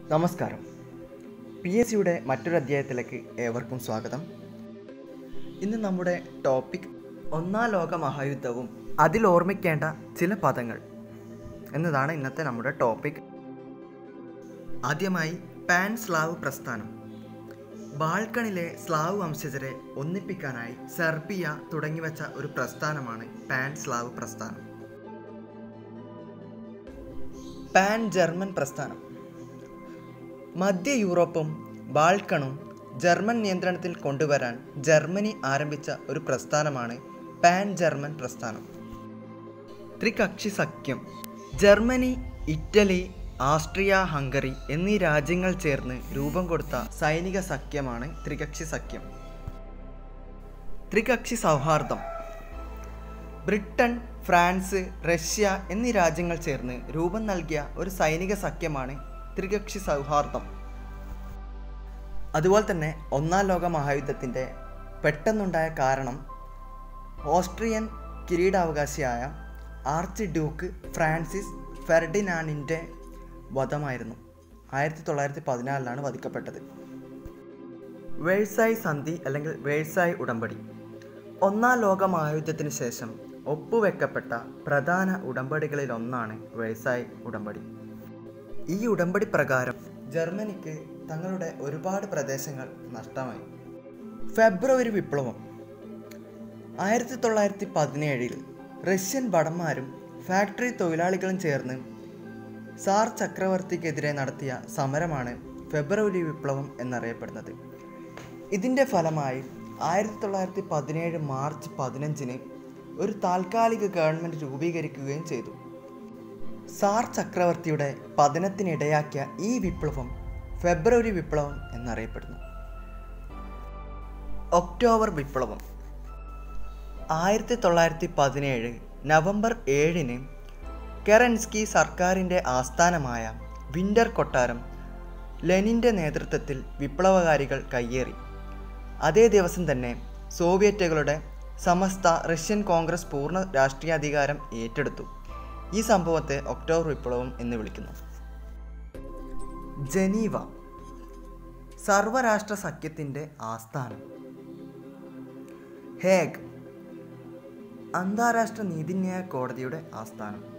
നമസ്കാരം P S സിയുടെ മറ്റൊരു അധ്യായത്തിലേക്ക് ഏവർക്കും സ്വാഗതം ഇന്ന് നമ്മുടെ ടോപ്പിക് ഒന്നാം ലോക മഹായുദ്ധവും അതിൽ ഓർമ്മിക്കേണ്ട ചില പദങ്ങൾ എന്നതാണ് ഇന്നത്തെ നമ്മുടെ ടോപ്പിക് ആദ്യമായി പാൻ സ്ലാവ് പ്രസ്ഥാനം ബാൾക്കണിലെ സ്ലാവ് വംശജരെ ഒന്നിപ്പിക്കാനായി സെർബിയ തുടങ്ങിവെച്ച ഒരു പ്രസ്ഥാനമാണ് പാൻ സ്ലാവ് പ്രസ്ഥാനം പാൻ ജർമ്മൻ പ്രസ്ഥാനം മധ്യ യൂറോപ്പും ബാൾക്കണും ജർമ്മൻ നിയന്ത്രണത്തിൽ കൊണ്ടുവരാൻ ജർമ്മനി ആരംഭിച്ച ഒരു പ്രസ്ഥാനമാണ് പാൻ ജർമ്മൻ പ്രസ്ഥാനം ത്രികക്ഷി സഖ്യം ജർമ്മനി ഇറ്റലി ആസ്ട്രിയ ഹംഗറി എന്നീ രാജ്യങ്ങൾ ചേർന്ന് രൂപം കൊടുത്ത സൈനിക സഖ്യമാണ് ത്രികക്ഷി സഖ്യം ത്രികക്ഷി സൗഹാർദ്ദം ബ്രിട്ടൻ ഫ്രാൻസ് റഷ്യ എന്നീ രാജ്യങ്ങൾ ചേർന്ന് രൂപം നൽകിയ ഒരു സൈനിക സഖ്യമാണ് ത്രികക്ഷി സൗഹാർദ്ദം അതുപോലെ തന്നെ ഒന്നാം ലോക മഹായുദ്ധത്തിൻ്റെ പെട്ടെന്നുണ്ടായ കാരണം ഓസ്ട്രിയൻ കിരീടാവകാശിയായ ആർച്ച് ഡ്യൂക്ക് ഫ്രാൻസിസ് ഫെർഡിനാനിൻ്റെ വധമായിരുന്നു ആയിരത്തി തൊള്ളായിരത്തി പതിനാലിലാണ് വധിക്കപ്പെട്ടത് വേഴ്സായി സന്ധി അല്ലെങ്കിൽ വേഴ്സായി ഉടമ്പടി ഒന്നാം ലോക മഹായുദ്ധത്തിന് ശേഷം ഒപ്പുവെക്കപ്പെട്ട പ്രധാന ഉടമ്പടികളിൽ ഒന്നാണ് വേഴ്സായി ഉടമ്പടി ഈ ഉടമ്പടി പ്രകാരം ജർമ്മനിക്ക് തങ്ങളുടെ ഒരുപാട് പ്രദേശങ്ങൾ നഷ്ടമായി ഫെബ്രുവരി വിപ്ലവം ആയിരത്തി തൊള്ളായിരത്തി പതിനേഴിൽ റഷ്യൻ ഭടന്മാരും ഫാക്ടറി തൊഴിലാളികളും ചേർന്ന് സാർ ചക്രവർത്തിക്കെതിരെ നടത്തിയ സമരമാണ് ഫെബ്രുവരി വിപ്ലവം എന്നറിയപ്പെടുന്നത് ഇതിൻ്റെ ഫലമായി ആയിരത്തി തൊള്ളായിരത്തി പതിനേഴ് മാർച്ച് പതിനഞ്ചിന് ഒരു താൽക്കാലിക ഗവൺമെൻറ് രൂപീകരിക്കുകയും ചെയ്തു സാർ ചക്രവർത്തിയുടെ പതനത്തിനിടയാക്കിയ ഈ വിപ്ലവം ഫെബ്രുവരി വിപ്ലവം എന്നറിയപ്പെടുന്നു ഒക്ടോബർ വിപ്ലവം ആയിരത്തി തൊള്ളായിരത്തി പതിനേഴ് നവംബർ ഏഴിന് കെറൻസ്കി സർക്കാരിൻ്റെ ആസ്ഥാനമായ വിൻ്റർ കൊട്ടാരം ലെനിൻ്റെ നേതൃത്വത്തിൽ വിപ്ലവകാരികൾ കയ്യേറി അതേ ദിവസം തന്നെ സോവിയറ്റുകളുടെ സമസ്ത റഷ്യൻ കോൺഗ്രസ് പൂർണ്ണ രാഷ്ട്രീയാധികാരം ഏറ്റെടുത്തു ഈ സംഭവത്തെ ഒക്ടോബർ വിപ്ലവം എന്ന് വിളിക്കുന്നു ജനീവ സർവരാഷ്ട്ര സഖ്യത്തിൻ്റെ ആസ്ഥാനം ഹേഗ് അന്താരാഷ്ട്ര നീതിന്യായ കോടതിയുടെ ആസ്ഥാനം